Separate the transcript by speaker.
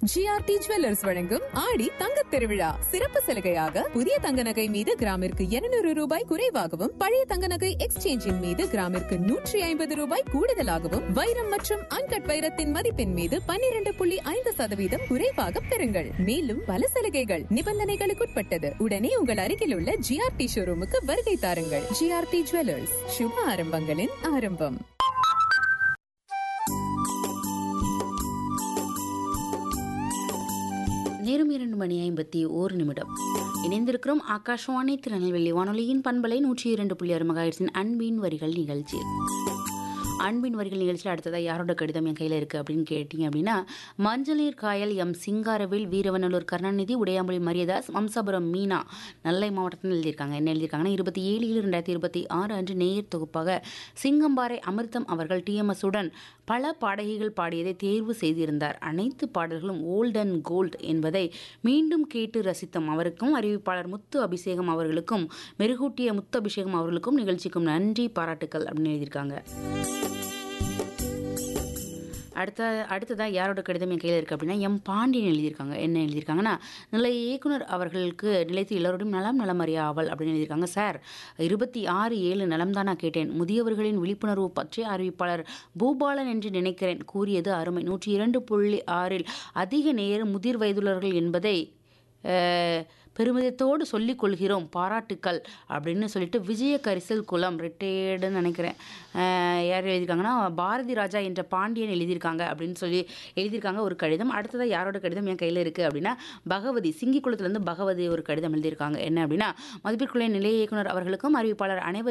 Speaker 1: GRT jewellers வழங்கும் ஆடி தங்கத் திருவிழா சிறப்பு சலுகையாக புதிய தங்க நகை மீது கிராமிற்கு 200 ரூபாய் குறைவாகவும் பழைய தங்க நகை எக்ஸ்சேஞ்சின் மீது கிராமிற்கு நூற்றி ஐம்பது ரூபாய் கூடுதலாகவும் வைரம் மற்றும் அன்கட் வைரத்தின் மதிப்பின் மீது 12.5% புள்ளி ஐந்து சதவீதம் குறைவாக பெறுங்கள் மேலும் பல சலுகைகள் நிபந்தனைகளுக்குட்பட்டது உடனே உங்கள் அருகில் உள்ள ஜிஆர்டி ஷோரூமுக்கு வருகை தாருங்கள் ஜிஆர்டி ஜுவல்லர்ஸ் சுப ஆரம்பங்களின் ஆரம்பம்
Speaker 2: நேரம் இரண்டு மணி ஐம்பத்தி ஓரு நிமிடம் இணைந்திருக்கிறோம் ஆகாஷ்வாணி திருநெல்வேலி வானொலியின் பண்பலை நூற்றி இரண்டு புள்ளி ஆறு மகாயிரத்தின் அன்பின் வரிகள் நிகழ்ச்சி அன்பின் வரிகள் நிகழ்ச்சியில் அடுத்ததாக யாரோட கடிதம் என் கையில் இருக்குது அப்படின்னு கேட்டிங்க அப்படின்னா மஞ்சளீர் காயல் எம் சிங்காரவேல் வீரவநல்லூர் கருணாநிதி உடையாமொழி மரியதாஸ் வம்சாபுரம் மீனா நெல்லை மாவட்டத்தில் எழுதியிருக்காங்க என்ன எழுதியிருக்காங்கன்னா இருபத்தி ஏழு ஏழு ரெண்டாயிரத்தி இருபத்தி ஆறு அன்று நேயர் தொகுப்பாக சிங்கம்பாறை அமிர்தம் அவர்கள் டிஎம்எஸ் உடன் பல பாடகிகள் பாடியதை தேர்வு செய்திருந்தார் அனைத்து பாடல்களும் ஓல்ட் அண்ட் கோல்ட் என்பதை மீண்டும் கேட்டு ரசித்தோம் அவருக்கும் அறிவிப்பாளர் முத்து அபிஷேகம் அவர்களுக்கும் மெருகூட்டிய முத்து அபிஷேகம் அவர்களுக்கும் நிகழ்ச்சிக்கும் நன்றி பாராட்டுக்கள் அப்படின்னு எழுதியிருக்காங்க அடுத்த அடுத்ததாக யாரோட கடிதம் என் கையில் இருக்குது அப்படின்னா எம் பாண்டியன் எழுதியிருக்காங்க என்ன எழுதியிருக்காங்கன்னா நிலைய இயக்குனர் அவர்களுக்கு நிலைத்து எல்லோருடையும் நலம் நலமறியா ஆவல் அப்படின்னு எழுதியிருக்காங்க சார் இருபத்தி ஆறு ஏழு நலம் தான் நான் கேட்டேன் முதியவர்களின் விழிப்புணர்வு பற்றிய அறிவிப்பாளர் பூபாலன் என்று நினைக்கிறேன் கூறியது அருமை நூற்றி இரண்டு புள்ளி ஆறில் அதிக நேரம் முதிர் வயதுள்ளவர்கள் என்பதை அஹ், பெருமிதத்தோடு சொல்லிக் கொள்கிறோம் பாராட்டுக்கள் அப்படின்னு சொல்லிட்டு விஜய கரிசல் குலம் ரிட்டையர்டுன்னு நினைக்கிறேன் அஹ், யார் எழுதியிருக்காங்கன்னா பாரதி ராஜா என்ற பாண்டியன் எழுதியிருக்காங்க அப்படின்னு சொல்லி எழுதியிருக்காங்க ஒரு கடிதம் அடுத்ததாக யாரோட கடிதம் என் கையில் இருக்குது அப்படின்னா பகவதி சிங்கிக்குளத்துலேருந்து பகவதி ஒரு கடிதம் எழுதியிருக்காங்க என்ன அப்படின்னா மதிப்பிற்குள்ள நிலைய இயக்குனர் அவர்களுக்கும் அறிவிப்பாளர் அனைவருக்கும்